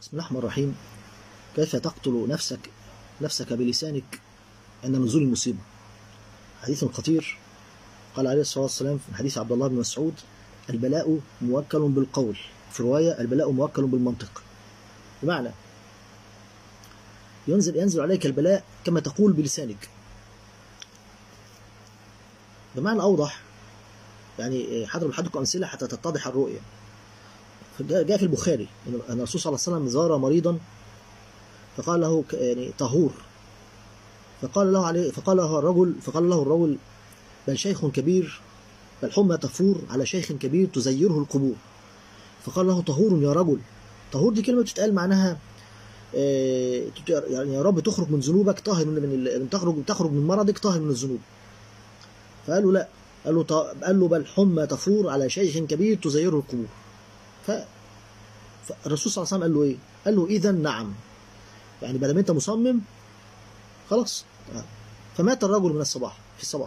بسم الله الرحمن الرحيم كيف تقتل نفسك نفسك بلسانك عند نزول المصيبة حديث خطير قال عليه الصلاة والسلام في حديث عبد الله بن مسعود البلاء موكل بالقول في رواية البلاء موكل بالمنطق بمعنى ينزل ينزل عليك البلاء كما تقول بلسانك بمعنى أوضح يعني حضر بحدكم أمثلة حتى تتضح الرؤية جاء في البخاري أن الرسول صلى الله عليه وسلم زار مريضا فقال له يعني طهور فقال له عليه فقال له الرجل فقال له الرجل بل شيخ كبير بل حمى تفور على شيخ كبير تزيره القبور فقال له طهور يا رجل طهور دي كلمة بتتقال معناها يعني يا رب تخرج من ذنوبك طاهر من من تخرج تخرج من مرضك طاهر من الذنوب فقال له لا قال له قال له بل حمى تفور على شيخ كبير تزيره القبور ف فالرسول صلى الله عليه وسلم قال له ايه؟ قال له اذا نعم يعني بدل ما انت مصمم خلاص فمات الرجل من الصباح في الصباح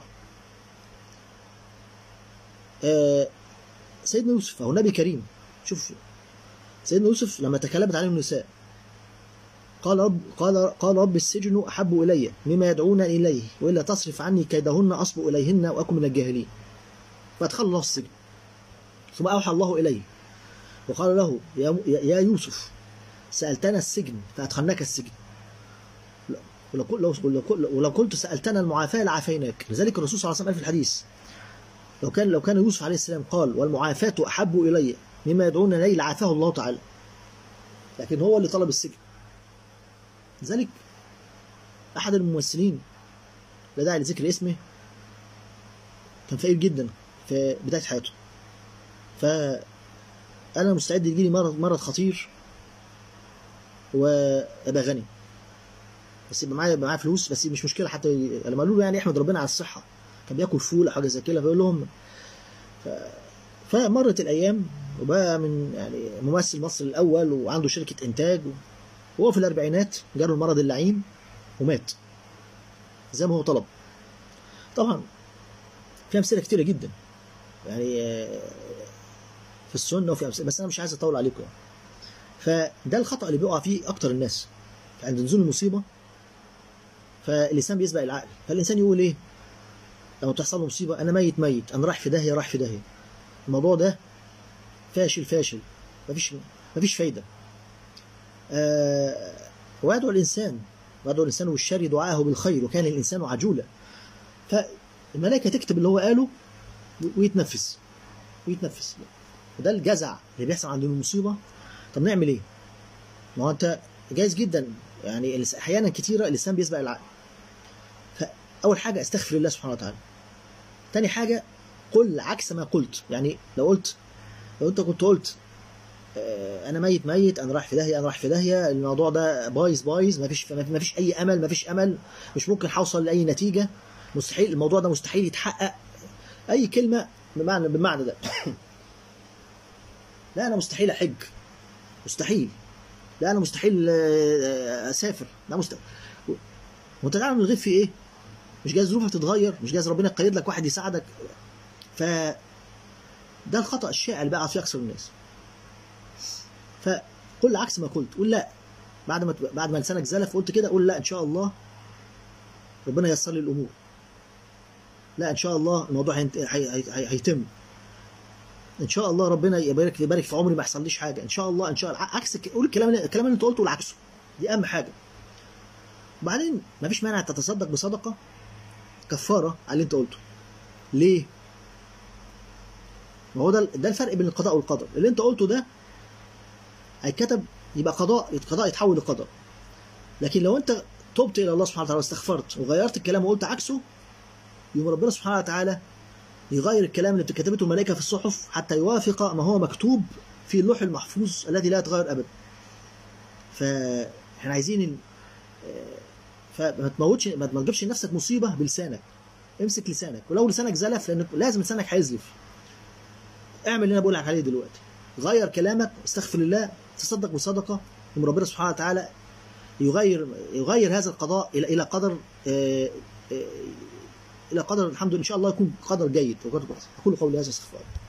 آه سيدنا يوسف هو نبي كريم شوف سيدنا يوسف لما تكلمت عليه النساء قال رب قال قال رب السجن احب الي مما يدعون اليه والا تصرف عني كيدهن اصب اليهن واكن من الجاهلين فادخل الله السجن ثم اوحى الله اليه وقال له يا يا يوسف سالتنا السجن فادخلناك السجن ولو لو ولو قلت سالتنا المعافاه لعافيناك لذلك الرسول صلى الله عليه وسلم قال في الحديث لو كان لو كان يوسف عليه السلام قال والمعافاه احب الي مما يدعون اليه لعافاه الله تعالى لكن هو اللي طلب السجن لذلك أحد الممثلين لا داعي لذكر اسمه كان فقير جدا في بداية حياته فأنا مستعد يجيلي مرض مرض خطير وأبقى غني بس يبقى معايا يبقى معايا فلوس بس مش مشكلة حتى لما قالوا له يعني احمد ربنا على الصحة كان بياكل فول أو حاجة زي كده فيقول لهم ف... فمرت الأيام وبقى من يعني ممثل مصر الأول وعنده شركة إنتاج و... وهو في الأربعينات جاله المرض اللعين ومات زي ما هو طلب طبعا في أمثلة كتيرة جدا يعني في السنة وفي أمثلة بس أنا مش عايز أطول عليكم يعني. فده الخطأ اللي بيقع فيه أكتر الناس عند نزول المصيبة فاللسان بيسبق العقل فالإنسان يقول إيه لما تحصل له مصيبة أنا ميت ميت أنا رايح في داهية رايح في داهية الموضوع ده فاشل فاشل مفيش مفيش فايدة آه ويدعو الإنسان ويدعو الإنسان والشر دعاءه بالخير وكان الإنسان عجولا فالملائكة تكتب اللي هو قاله ويتنفس ويتنفس وده الجزع اللي بيحصل عند المصيبة طب نعمل ايه؟ ما هو انت جايز جدا يعني احيانا كتيرة اللسان بيسبق العقل فأول حاجة استغفر الله سبحانه وتعالى تاني حاجة قل عكس ما قلت يعني لو قلت لو انت كنت قلت انا ميت ميت انا رايح في داهيه انا رايح في داهيه الموضوع ده بايظ بايظ ما فيش ما فيش اي امل ما فيش امل مش ممكن هوصل لاي نتيجه مستحيل الموضوع ده مستحيل يتحقق اي كلمه بمعنى بالمعنى ده لا انا مستحيل احج مستحيل لا انا مستحيل اسافر لا مستحيل وانت تعرف الغيب في ايه مش جايز ظروفك تتغير مش جايز ربنا يقيد لك واحد يساعدك ف ده الخطا الشائع اللي بقى فيه اكثر الناس فقل عكس ما قلت قول لا بعد ما بعد ما لسانك زلف قلت كده قول لا ان شاء الله ربنا ييسر لي الامور لا ان شاء الله الموضوع هينت... هي... هي... هي... هيتم ان شاء الله ربنا يبارك يبارك في عمري ما يحصليش حاجه ان شاء الله ان شاء الله عكس قول الكلام الكلام اللي انت قلته والعكسه دي اهم حاجه وبعدين ما فيش مانع تتصدق بصدقه كفاره على اللي انت قلته ليه ما هو ده ده الفرق بين القضاء والقدر اللي انت قلته ده هيتكتب يبقى قضاء القضاء يتحول لقدر لكن لو انت تبت الى الله سبحانه وتعالى واستغفرت وغيرت الكلام وقلت عكسه يوم ربنا سبحانه وتعالى يغير الكلام اللي كتبته الملائكه في الصحف حتى يوافق ما هو مكتوب في اللوح المحفوظ الذي لا يتغير ابدا فاحنا عايزين فما تموتش ما تجيبش لنفسك مصيبه بلسانك امسك لسانك ولو لسانك زلف لان لازم لسانك هيزلف اعمل اللي انا بقول لك عليه دلوقتي غير كلامك استغفر الله تصدق بصدقه ثم ربنا سبحانه وتعالى يغير يغير هذا القضاء الى الى قدر الى قدر الحمد لله ان شاء الله يكون قدر جيد اقول قولي هذا استغفر